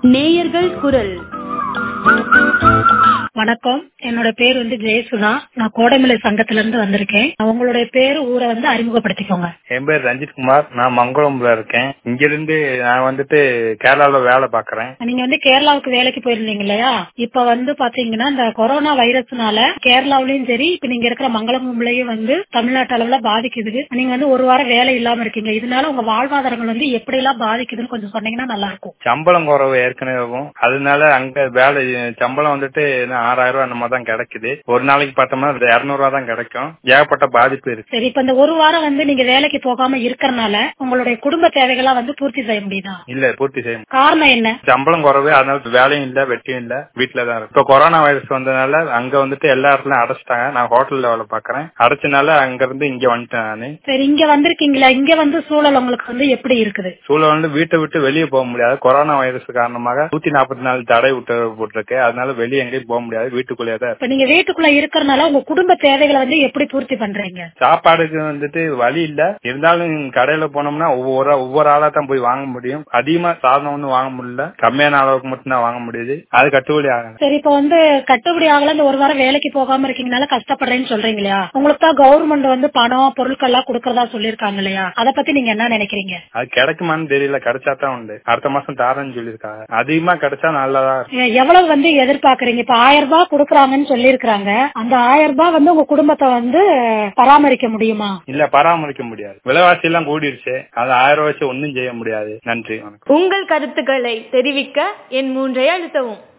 நேயர்கள் குரல் வணக்கம் என்னோட பேர் வந்து ஜெயசுதா நான் கோடைமலை சங்கத்துல இருந்து வந்திருக்கேன் உங்களுடைய பேரு ஊரை வந்து அறிமுகப்படுத்திக்கோங்க என் பேர் ரஞ்சித் குமார் நான் மங்களம்ல இருக்கேன் இங்கிருந்து நான் வந்துட்டு கேரளால வேலை பாக்குறேன் நீங்க வந்து கேரளாவுக்கு வேலைக்கு போயிருந்தீங்க இல்லையா இப்ப வந்து பாத்தீங்கன்னா இந்த கொரோனா வைரஸ்னால கேரளாவிலயும் சரி இப்ப நீங்க இருக்கிற மங்களமும்லயும் வந்து தமிழ்நாட்டு அளவுல பாதிக்குது நீங்க வந்து ஒரு வாரம் வேலை இல்லாம இருக்கீங்க இதனால உங்க வாழ்வாதாரங்கள் வந்து எப்படி எல்லாம் பாதிக்குதுன்னு கொஞ்சம் சொன்னீங்கன்னா நல்லா இருக்கும் சம்பளம் குறவு ஏற்கனவேவும் அதனால அங்க வேலை சம்பளம் வந்துட்டு என்ன ஆறாயிரம் ரூபாய் அந்த மாதிரி தான் கிடைக்குது ஒரு நாளைக்கு பார்த்தோம்னா இருநூறு ரூபா தான் கிடைக்கும் ஏகப்பட்ட பாதிப்பு இருக்கு சரி இப்ப இந்த ஒரு வாரம் வந்து நீங்க வேலைக்கு போகாம இருக்கறனால உங்களுடைய குடும்ப தேவைகளா வந்து பூர்த்தி செய்ய முடியுதா இல்ல பூர்த்தி செய்ய முடியல. காரணம் என்ன சம்பளம் குறவு அதனால வேலையும் இல்ல வெட்டியும் இல்ல வீட்டுல தான் இருக்கு இப்ப கொரோனா வைரஸ் வந்ததுனால அங்க வந்துட்டு எல்லா இடத்துலயும் அடைச்சிட்டாங்க நான் ஹோட்டல்ல வேலை பாக்குறேன் அடைச்சனால அங்க இருந்து இங்க வந்துட்டேன் நானு சரி இங்க வந்திருக்கீங்களா இங்க வந்து சூழல் உங்களுக்கு வந்து எப்படி இருக்குது சூழல் வந்து வீட்டை விட்டு வெளியே போக முடியாது கொரோனா வைரஸ் காரணமாக நூத்தி நாற்பத்தி நாலு தடை உத்தரவு போட்டிருக்கு அதனால வெளியே எங்கேயும் போக முடியாது வீட்டுக்குள்ளேயே தான் இப்ப நீங்க வீட்டுக்குள்ள இருக்கறனால உங்க குடும்ப தேவைகளை வந்து எப்படி பூர்த்தி பண்றீங்க சாப்பாடுக்கு வந்துட்டு வழி இல்ல இருந்தாலும் கடையில போனோம்னா ஒவ்வொரு ஒவ்வொரு ஆளா தான் போய் வாங்க முடியும் அதிகமா சாதனம் ஒன்றும் வாங்க முடியல கம்மியான அளவுக்கு மட்டும் தான் வாங்க முடியுது அது கட்டுப்படி ஆகல சரி இப்ப வந்து கட்டுப்படி ஆகல இந்த ஒரு வாரம் வேலைக்கு போகாம இருக்கீங்கனால கஷ்டப்படுறேன்னு சொல்றீங்க இல்லையா உங்களுக்கு தான் கவர்மெண்ட் வந்து பணம் பொருட்கள் எல்லாம் கொடுக்கறதா சொல்லிருக்காங்க இல்லையா அத பத்தி நீங்க என்ன நினைக்கிறீங்க அது கிடைக்குமான்னு தெரியல கிடைச்சா தான் உண்டு அடுத்த மாசம் தாரேன்னு சொல்லியிருக்காங்க அதிகமா கிடைச்சா நல்லதா இருக்கும் எ- எவ்வளவு வந்து எதிர்பார்க்கறீங்க இப்ப ஆயிரம் ரூபாய் கொடுக்கறாங்கன்னு சொல்லிருக்காங்க அந்த ஆயிரம் ரூபாய் வந்து உங்க குடும்பத்தை வந்து பராமரிக்க முடியுமா இல்ல பராமரிக்க முடியாது விலைவாசி எல்லாம் கூடிருச்சு அது ஆயிரம் ரூபாய் வச்சு ஒன்னும் செய்ய முடியாது நன்றி வணக்கம் உங்கள் கருத்துக்களை தெரிவிக்க என் மூன்றை அழுத்தவும்